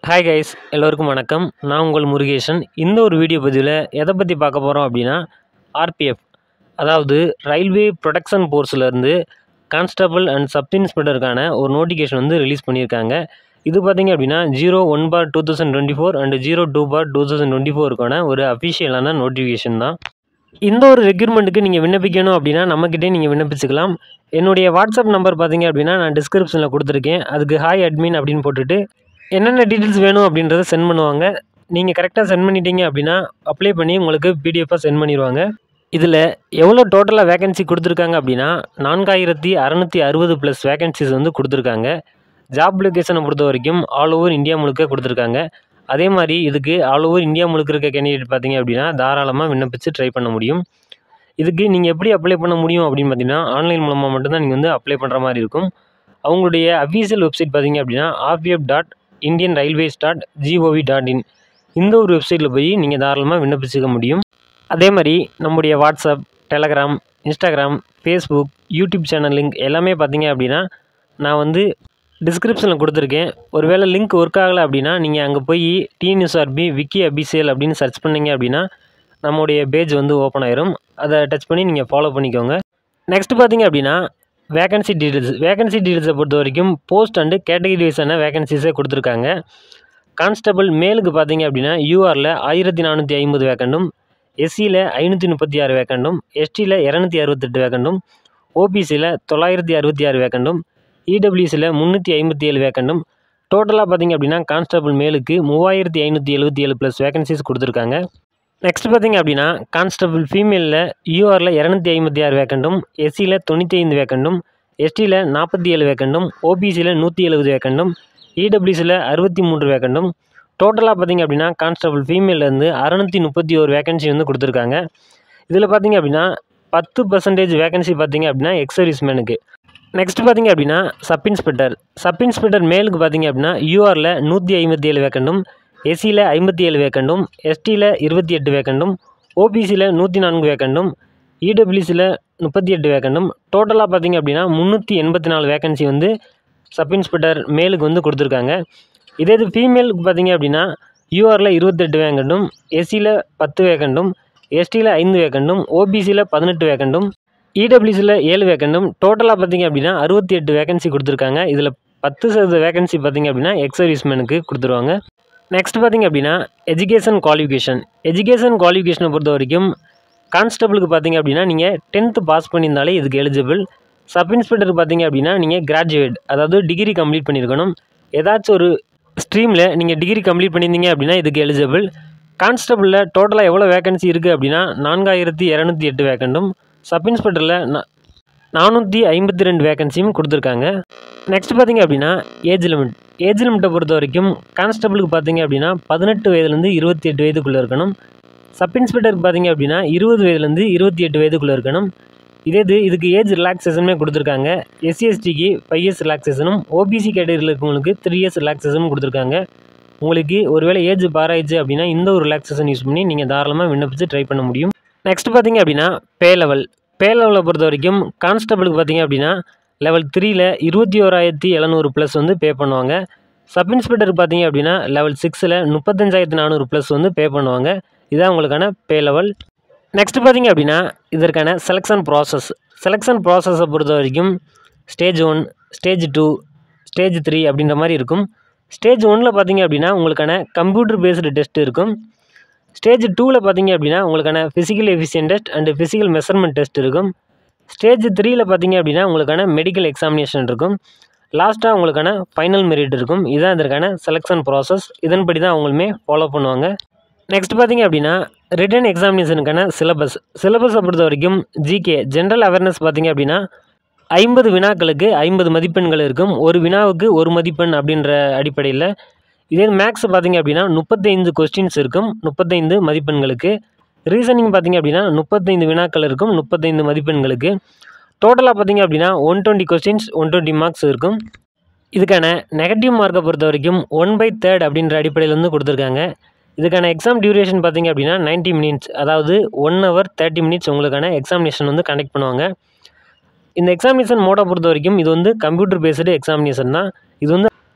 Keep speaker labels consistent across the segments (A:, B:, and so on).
A: hi guys எல்லோருக்கும் வணக்கம் நான் உங்கள் முருகேசன் இந்த ஒரு வீடியோ பதிவில் எதை பற்றி பார்க்க போகிறோம் அப்படின்னா ஆர்பிஎஃப் அதாவது ரயில்வே ப்ரொடக்ஷன் ஃபோர்ஸ்லேருந்து கான்ஸ்டபிள் அண்ட் சப் இன்ஸ்பெக்டருக்கான ஒரு நோட்டிஃபிகேஷன் வந்து ரிலீஸ் பண்ணியிருக்காங்க இது பார்த்தீங்க அப்படின்னா zero one bar two thousand twenty four and zero two bar two thousand twenty ஃபோருக்கான ஒரு அஃபிஷியலான நோட்டிஃபிகேஷன் தான் இந்த ஒரு ரெக்யூர்மெண்ட்டுக்கு நீங்கள் விண்ணப்பிக்கணும் அப்படின்னா நம்மக்கிட்டே நீங்கள் விண்ணப்பிச்சுக்கலாம் என்னுடைய வாட்ஸ்அப் நம்பர் பார்த்தீங்க அப்படின்னா நான் டிஸ்கிரிப்ஷனில் கொடுத்துருக்கேன் அதுக்கு ஹாய் அட்மின் அப்படின்னு போட்டுட்டு என்னென்ன டீட்டெயில்ஸ் வேணும் அப்படின்றத சென்ட் பண்ணுவாங்க நீங்கள் கரெக்டாக சென்ட் பண்ணிட்டீங்க அப்படின்னா அப்ளை பண்ணி உங்களுக்கு பிடிஎஃபாக சென்ட் பண்ணிடுவாங்க இதில் எவ்வளோ டோட்டலாக வேகன்சி கொடுத்துருக்காங்க அப்படின்னா நான்காயிரத்தி அறநூற்றி அறுபது ப்ளஸ் வேகன்சிஸ் வந்து கொடுத்துருக்காங்க ஜாப் லொக்கேஷனை பொறுத்த வரைக்கும் ஆல் ஓவர் இந்தியா முழுக்க கொடுத்துருக்காங்க அதே மாதிரி இதுக்கு ஆல் ஓவர் இந்தியா முழுக்க இருக்க கேண்டிடேட் பார்த்தீங்க அப்படின்னா தாராளமாக விண்ணப்பிச்சு ட்ரை பண்ண முடியும் இதுக்கு நீங்கள் எப்படி அப்ளை பண்ண முடியும் அப்படின்னு பார்த்தீங்கன்னா ஆன்லைன் மூலமாக மட்டும்தான் நீங்கள் வந்து அப்ளை பண்ணுற மாதிரி இருக்கும் அவங்களுடைய அஃபீஷியல் வெப்சைட் பார்த்தீங்க அப்படின்னா RPF dot Indian railways dot GOV dot in இந்த ஒரு வெப்சைட்டில் போய் நீங்கள் தாராளமாக விண்ணப்பிச்சுக்க முடியும் அதே மாதிரி நம்முடைய WhatsApp Telegram Instagram Facebook YouTube channel link எல்லாமே பார்த்தீங்க அப்படின்னா நான் வந்து டிஸ்கிரிப்ஷனில் கொடுத்துருக்கேன் ஒருவேளை லிங்க் ஒர்க் ஆகலை அப்படின்னா நீங்கள் அங்கே போய் டிஎன்எஸ்ஆர்பி விக்கி அபிஷியல் அப்படின்னு சர்ச் பண்ணீங்க அப்படின்னா நம்முடைய பேஜ் வந்து ஓப்பன் ஆயிரும் அதை டச் பண்ணி நீங்கள் ஃபாலோ பண்ணிக்கோங்க நெக்ஸ்ட் பார்த்தீங்க அப்படின்னா வேகன்சி டீட்டெயில்ஸ் வேகன்சி டீட்டெயில்ஸை பொறுத்த வரைக்கும் போஸ்ட் அண்டு கேட்டகரி வைஸான வேகன்சிஸே கொடுத்துருக்காங்க கான்ஸ்டபிள் மேலுக்கு பார்த்தீங்க அப்படின்னா யூஆரில் ஆயிரத்தி நானூற்றி ஐம்பது வேக்கண்டும் எஸ்சியில் ஐநூற்றி முப்பத்தி ஆறு வேக்கண்டும் எஸ்டியில் இரநூத்தி அறுபத்தெட்டு வேக்கண்டும் ஓபிசியில் தொள்ளாயிரத்தி அறுபத்தி ஆறு வேக்கண்டும் இடபிள்யூசியில் முந்நூற்றி ஐம்பத்தி ஏழு வேக்கண்டும் டோட்டலாக பார்த்தீங்க அப்படின்னா கான்ஸ்டபிள் மேலுக்கு மூவாயிரத்தி ஐநூற்றி எழுபத்தி ஏழு ப்ளஸ் வேகன்சிஸ் கொடுத்துருக்காங்க நெக்ஸ்ட் பார்த்தீங்க அப்படின்னா கான்ஸ்டபிள் ஃபீமேலில் யூஆரில் இரநூத்தி ஐம்பத்தி ஆறு வேக்கண்டும் எஸ்சியில் தொண்ணூற்றி ஐந்து வேக்கண்டும் எஸ்டியில் நாற்பத்தி ஏழு வேக்கண்டும் ஓபிசியில் நூற்றி எழுபது வேக்கண்டும் இடபிள்யூசியில் அறுபத்தி மூன்று வேக்கண்டும் டோட்டலாக பார்த்தீங்க அப்படின்னா கான்ஸ்டபிள் ஃபீமேலேருந்து அறநூற்றி முப்பத்தி ஒரு வேகன்சி வந்து கொடுத்துருக்காங்க இதில் பார்த்தீங்க அப்படின்னா பத்து பர்சன்டேஜ் வேகன்சி பார்த்தீங்க அப்படின்னா எக்ஸர்வீஸ்மேனுக்கு நெக்ஸ்ட் பார்த்தீங்க அப்படின்னா சப் இன்ஸ்பெக்டர் சப் இன்ஸ்பெக்டர் மேலுக்கு பார்த்தீங்க அப்படின்னா யூஆரில் நூற்றி ஐம்பத்தி ஏழு வேக்கண்டும் எஸ்சியில் ஐம்பத்தி ஏழு வேக்கண்டும் எஸ்டியில் இருபத்தி எட்டு வேக்கண்டும் ஓபிசியில் நூற்றி நான்கு வேக்கண்டும் இடபிள்யூசியில் முப்பத்தி எட்டு வேக்கண்டும் டோட்டலாக பார்த்தீங்க அப்படின்னா முந்நூற்றி எண்பத்தி நாலு வேகன்சி வந்து சப் இன்ஸ்பெக்டர் மேலுக்கு வந்து கொடுத்துருக்காங்க இதே இது ஃபீமேலுக்கு பார்த்தீங்க அப்படின்னா யூஆரில் இருபத்தெட்டு வேக்கண்டும் எஸ்சியில் பத்து வேக்கண்டும் எஸ்டியில் ஐந்து வேக்கண்டும் ஓபிசியில் பதினெட்டு வேக்கண்டும் இடபிள்யூசியில் ஏழு வேக்கண்டும் டோட்டலாக பார்த்தீங்க அப்படின்னா அறுபத்தி எட்டு வேகன்சி கொடுத்துருக்காங்க இதில் பத்து சதவீத வேகன்சி பார்த்தீங்க அப்படின்னா எக்ஸர்வீஸ்மேனுக்கு கொடுத்துருவாங்க நெக்ஸ்ட் பார்த்தீங்க அப்படின்னா எஜுகேஷன் குவாலிஃபிகேஷன் எஜுகேஷன் குவாலிஃபிகேஷனை பொறுத்த வரைக்கும் கான்ஸ்டபிளுக்கு பார்த்தீங்க அப்படின்னா நீங்கள் டென்த்து பாஸ் பண்ணியிருந்தாலே இதுக்கு எலிஜிபிள் சப் இன்ஸ்பெக்டருக்கு பார்த்தீங்க அப்படின்னா நீங்கள் கிராஜுவேட் அதாவது டிகிரி கம்ப்ளீட் பண்ணியிருக்கணும் ஏதாச்சும் ஒரு ஸ்ட்ரீமில் நீங்கள் டிகிரி கம்ப்ளீட் பண்ணியிருந்தீங்க அப்படின்னா இதுக்கு எலிஜிபிள் கான்ஸ்டபிளில் டோட்டலாக எவ்வளோ வேகன்சி இருக்குது அப்படின்னா நான்காயிரத்தி இரநூத்தி எட்டு வேக்கண்டும் சப் இன்ஸ்பெக்டரில் நானூற்றி ஐம்பத்தி ரெண்டு வேகன்சியும் கொடுத்துருக்காங்க நெக்ஸ்ட் பார்த்தீங்க அப்படின்னா ஏஜ் லிமிட் ஏஜ் லிமிட்டை பொறுத்த வரைக்கும் கான்ஸ்டபிளுக்கு பார்த்தீங்க அப்படின்னா பதினெட்டு வயதுலேருந்து இருபத்தி எட்டு வயதுக்குள்ளே இருக்கணும் சப் இன்ஸ்பெக்டருக்கு பார்த்தீங்க அப்படின்னா இருபது வயதுலேருந்து இருபத்தி எட்டு வயதுக்குள்ளே இருக்கணும் இதே இது இதுக்கு ஏஜ் ரிலாக்ஸேஷனுமே கொடுத்துருக்காங்க எஸ்சி எஸ்டிக்கு ஃபைவ் இயர்ஸ் ரிலாக்ஸேஷனும் ஓபிசி கேட்டகரியில் இருக்கவங்களுக்கு த்ரீ இயர்ஸ் ரிலாக்ஸேஷனும் கொடுத்துருக்காங்க உங்களுக்கு ஒருவேளை ஏஜ் பாராயிடுச்சு அப்படின்னா இந்த ஒரு ரிலாக்ஸேஷன் யூஸ் பண்ணி நீங்கள் தாராளமாக விண்ணப்பிச்சு ட்ரை பண்ண முடியும் நெக்ஸ்ட் பார்த்தீங்க அப்படின்னா பே லெவல் பே லெவலை பொறுத்த வரைக்கும் கான்ஸ்டபிளுக்கு பார்த்தீங்க அப்படின்னா லெவல் த்ரீயில் இருபத்தி ஓராயிரத்தி எழுநூறு ப்ளஸ் வந்து பே பண்ணுவாங்க சப் இன்ஸ்பெக்டருக்கு பார்த்தீங்க அப்படின்னா லெவல் சிக்ஸில் முப்பத்தஞ்சாயிரத்தி நானூறு ப்ளஸ் வந்து பே பண்ணுவாங்க இதுதான் உங்களுக்கான பே லெவல் நெக்ஸ்ட் பார்த்தீங்க அப்படின்னா இதற்கான செலெக்ஷன் ப்ராசஸ் செலெக்ஷன் ப்ராசஸை பொறுத்த வரைக்கும் stage one stage two stage three அப்படின்ற மாதிரி இருக்கும் ஸ்டேஜ் ஒனில் பார்த்தீங்க அப்படின்னா உங்களுக்கான கம்ப்யூட்டர் பேஸ்டு டெஸ்ட் இருக்கும் ஸ்டேஜ் டூவில் பார்த்தீங்க அப்படின்னா உங்களுக்கான physical efficiency test and physical measurement test இருக்கும் ஸ்டேஜ் த்ரீயில் பார்த்தீங்க அப்படின்னா உங்களுக்கான மெடிக்கல் எக்ஸாமினேஷன் இருக்கும் லாஸ்ட்டாக உங்களுக்கான ஃபைனல் மெரிட் இருக்கும் இதுதான் இதற்கான செலெக்ஷன் ப்ராசஸ் இதன்படி தான் அவங்களுமே ஃபாலோ பண்ணுவாங்க நெக்ஸ்ட் பார்த்தீங்க அப்படின்னா ரிட்டன் எக்ஸாமினேஷனுக்கான சிலபஸ் சிலபஸை பொறுத்த வரைக்கும் ஜிகே ஜென்ரல் அவேர்னஸ் பார்த்தீங்க அப்படின்னா ஐம்பது வினாக்களுக்கு ஐம்பது மதிப்பெண்கள் இருக்கும் ஒரு வினாவுக்கு ஒரு மதிப்பெண் அப்படின்ற அடிப்படையில் இதே மேக்ஸ் பார்த்தீங்க அப்படின்னா முப்பத்தைந்து கொஸ்டின்ஸ் இருக்கும் முப்பத்தைந்து மதிப்பெண்களுக்கு ரீசனிங் பார்த்தீங்க அப்படின்னா முப்பத்தைந்து வினாக்கள் இருக்கும் முப்பத்தைந்து மதிப்பெண்களுக்கு டோட்டலாக பார்த்தீங்க அப்படின்னா one twenty questions one twenty marks இருக்கும் இதுக்கான நெகட்டிவ் மார்க்கை பொறுத்த வரைக்கும் ஒன் பை தேர்ட் அப்படின்ற அடிப்படையில் வந்து கொடுத்துருக்காங்க இதுக்கான எக்ஸாம் டியூரேஷன் பார்த்தீங்க அப்படின்னா 90 மினிட்ஸ் அதாவது ஒன் ஹவர் தேர்ட்டி மினிட்ஸ் உங்களுக்கான எக்ஸாமினேஷன் வந்து கண்டக்ட் பண்ணுவாங்க இந்த எக்ஸாமினேஷன் மோடை பொறுத்த வரைக்கும் இது வந்து கம்ப்யூட்டர் பேஸ்டு எக்ஸாமினேஷன் தான் இது வந்து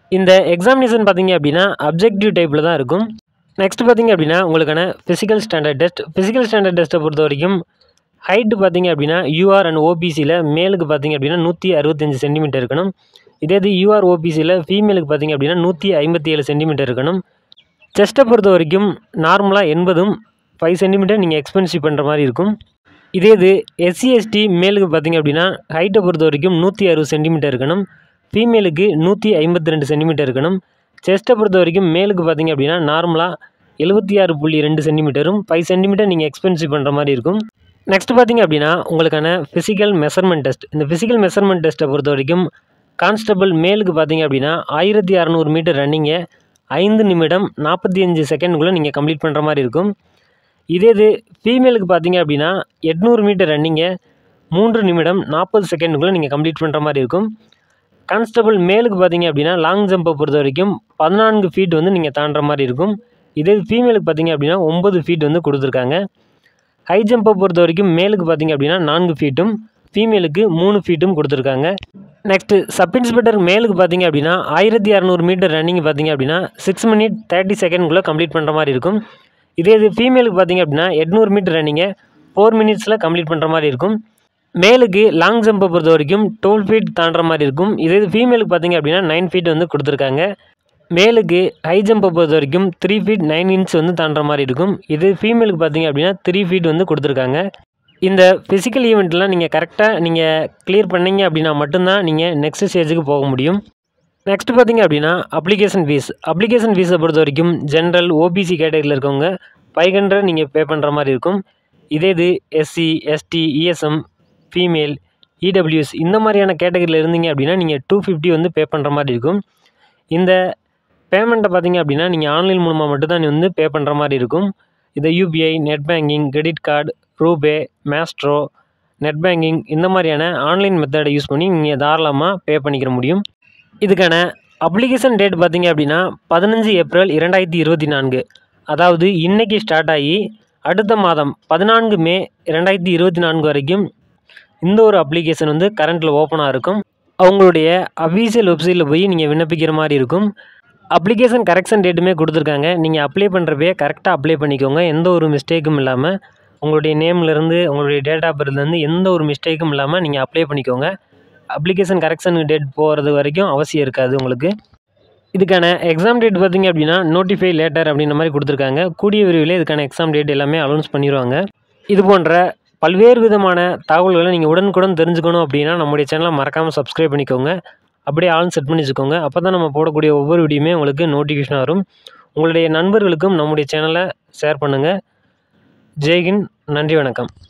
A: இந்த எக்ஸாமினேஷன் பார்த்தீங்க அப்படின்னா அப்ஜெக்டிவ் டைப்பில் தான் இருக்கும் நெக்ஸ்ட் பார்த்தீங்க அப்படின்னா உங்களுக்கான physical standard test physical standard டெஸ்ட்டை பொறுத்த வரைக்கும் ஹைட்டு பார்த்தீங்க அப்படின்னா யூஆர் அண்ட் ஓபிசியில் மேலுக்கு பார்த்தீங்க அப்படின்னா நூற்றி அறுபத்தஞ்சு சென்டிமீட்டர் இருக்கணும் இதே இது யூஆர் ஓபிசியில் ஃபீமேலுக்கு பார்த்தீங்க அப்படின்னா நூற்றி ஐம்பத்தி ஏழு சென்டிமீட்டர் இருக்கணும் செஸ்ட்டை பொறுத்த வரைக்கும் நார்மலாக எண்பதும் ஃபைவ் சென்டிமீட்டர் நீங்கள் எக்ஸ்பென்சிவ் பண்ணுற மாதிரி இருக்கும் இதே இது எஸ்சி எஸ்டி மேலுக்கு பார்த்தீங்க அப்படின்னா ஹைட்டை பொறுத்த வரைக்கும் நூற்றி அறுபது சென்டிமீட்டர் இருக்கணும் ஃபீமேலுக்கு நூற்றி ஐம்பத்தி ரெண்டு சென்டிமீட்டர் இருக்கணும் செஸ்ட்டை பொறுத்த வரைக்கும் மேலுக்கு பார்த்தீங்க அப்படின்னா நார்மலாக எழுபத்தி ஆறு புள்ளி ரெண்டு சென்டிமீட்டரும் ஃபைவ் சென்டிமீட்டர் நீங்கள் எக்ஸ்பென்சிவ் பண்ணுற மாதிரி இருக்கும் நெக்ஸ்ட் பார்த்தீங்க அப்படின்னா உங்களுக்கான ஃபிசிக்கல் மெஷர்மெண்ட் டெஸ்ட் இந்த ஃபிசிக்கல் மெஷர்மெண்ட் டெஸ்ட்டை பொறுத்த வரைக்கும் கான்ஸ்டபிள் மேலுக்கு பார்த்தீங்க அப்படின்னா ஆயிரத்தி அறநூறு மீட்டர் ரன்னிங்கை ஐந்து நிமிடம் நாற்பத்தி அஞ்சு செகண்டுக்குள்ளே நீங்கள் கம்ப்ளீட் பண்ணுற மாதிரி இருக்கும் இதே இது ஃபீமேலுக்கு பார்த்தீங்க அப்படின்னா எட்நூறு மீட்டர் ரன்னிங்கை மூன்று நிமிடம் நாற்பது செகண்டுக்குள்ளே நீங்கள் கம்ப்ளீட் பண்ணுற மாதிரி இருக்கும் கான்ஸ்டபிள் மேலுக்கு பார்த்தீங்க அப்படின்னா லாங் ஜம்பை பொறுத்த வரைக்கும் பதினான்கு ஃபீட் வந்து நீங்கள் தாண்டுற மாதிரி இருக்கும் இதே ஃபீமேலுக்கு பார்த்தீங்க அப்படின்னா ஒம்பது ஃபீட் வந்து கொடுத்துருக்காங்க ஹை ஜம்பை பொறுத்த வரைக்கும் மேலுக்கு பார்த்தீங்க அப்படின்னா நான்கு ஃபீட்டும் ஃபீமேலுக்கு மூணு ஃபீட்டும் கொடுத்துருக்காங்க நெக்ஸ்ட்டு சப் இன்ஸ்பெக்டர் மேலுக்கு பார்த்தீங்க அப்படின்னா ஆயிரத்தி இரநூறு மீட்டர் ரன்னிங் பார்த்தீங்க அப்படின்னா சிக்ஸ் மினிட் தேர்ட்டி செகண்ட்குள்ளே கம்ப்ளீட் பண்ணுற மாதிரி இருக்கும் இதே இது ஃபீமேலுக்கு பார்த்தீங்க அப்படின்னா எட்நூறு மீட்டர் ரன்னிங்கை ஃபோர் மினிட்ஸில் கம்ப்ளீட் பண்ணுற மாதிரி இருக்கும் மேலுக்கு லாங் ஜம்பை பொறுத்த வரைக்கும் டுவெல் ஃபீட் தாண்டுற மாதிரி இருக்கும் இதே இது ஃபீமேலுக்கு பார்த்தீங்க அப்படின்னா நைன் ஃபீட் வந்து கொடுத்துருக்காங்க மேலுக்கு ஹை ஜம்பை பொறுத்த வரைக்கும் த்ரீ ஃபீட் நைன் இன்ச் வந்து தாண்டுற மாதிரி இருக்கும் இது ஃபீமேலுக்கு பார்த்தீங்க அப்படின்னா த்ரீ ஃபீட் வந்து கொடுத்துருக்காங்க இந்த ஃபிசிக்கல் ஈவெண்ட்லாம் நீங்கள் கரெக்டாக நீங்கள் கிளியர் பண்ணீங்க அப்படின்னா மட்டும்தான் நீங்கள் நெக்ஸ்ட் ஸ்டேஜுக்கு போக முடியும் நெக்ஸ்ட் பார்த்தீங்க அப்படின்னா அப்ளிகேஷன் ஃபீஸ் அப்ளிகேஷன் ஃபீஸை பொறுத்த வரைக்கும் ஜென்ரல் ஓபிசி கேட்டகரியில் இருக்கவங்க ஃபைவ் ஹண்ட்ரட் நீங்கள் பே பண்ணுற மாதிரி இருக்கும் இதே இது SC ST ESM female EWS இந்த மாதிரியான கேட்டகரியில் இருந்தீங்க அப்படின்னா நீங்கள் டூ ஃபிஃப்டி வந்து பே பண்ணுற மாதிரி இருக்கும் இந்த பேமெண்ட்டை பார்த்தீங்க அப்படின்னா நீங்கள் ஆன்லைன் மூலமாக மட்டும்தான் நீ வந்து பே பண்ணுற மாதிரி இருக்கும் இதை UPI net banking credit card RuPay Maestro net banking இந்த மாதிரியான ஆன்லைன் மெத்தடை யூஸ் பண்ணி நீங்கள் தாராளமாக பே பண்ணிக்கிற முடியும் இதுக்கான அப்ளிகேஷன் டேட் பார்த்தீங்க அப்படின்னா பதினஞ்சு ஏப்ரல் இரண்டாயிரத்தி இருபத்தி நான்கு அதாவது இன்றைக்கி ஸ்டார்ட் ஆகி அடுத்த மாதம் பதினான்கு மே ரெண்டாயிரத்தி இருபத்தி நான்கு வரைக்கும் இந்த ஒரு அப்ளிகேஷன் வந்து கரண்ட்டில் ஓப்பனாக இருக்கும் அவங்களுடைய அஃபீஷியல் வெப்சைட்டில் போய் நீங்கள் விண்ணப்பிக்கிற மாதிரி இருக்கும் அப்ளிகேஷன் கரெக்ஷன் டேட்டுமே கொடுத்துருக்காங்க நீங்கள் அப்ளை பண்ணுறப்பே கரெக்டாக அப்ளை பண்ணிக்கோங்க எந்த ஒரு மிஸ்டேக்கும் இல்லாமல் உங்களுடைய நேம்லேருந்து உங்களுடைய டேட் ஆஃப் பர்த்லேருந்து எந்த ஒரு மிஸ்டேக்கும் இல்லாமல் நீங்கள் அப்ளை பண்ணிக்கோங்க அப்ளிகேஷன் கரெக்ஷன் டேட் போகிறது வரைக்கும் அவசியம் இருக்காது உங்களுக்கு இதுக்கான எக்ஸாம் டேட் பார்த்தீங்க அப்படின்னா நோட்டிஃபை லேட்டர் அப்படின்ற மாதிரி கொடுத்துருக்காங்க கூடிய விரைவில் இதுக்கான எக்ஸாம் டேட் எல்லாமே அனௌன்ஸ் பண்ணிடுவாங்க இது போன்ற பல்வேறு விதமான தகவல்களை நீங்கள் உடனுக்குடன் தெரிஞ்சுக்கணும் அப்படின்னா நம்முடைய சேனலை மறக்காமல் சப்ஸ்கிரைப் பண்ணிக்கோங்க அப்படியே ஆன் செட் பண்ணி வச்சுக்கோங்க அப்போ தான் நம்ம போடக்கூடிய ஒவ்வொரு வீடியோமே உங்களுக்கு நோட்டிஃபிகேஷன் வரும் உங்களுடைய நண்பர்களுக்கும் நம்முடைய சேனலை ஷேர் பண்ணுங்கள் ஜெய்ஹிந்த் நன்றி வணக்கம்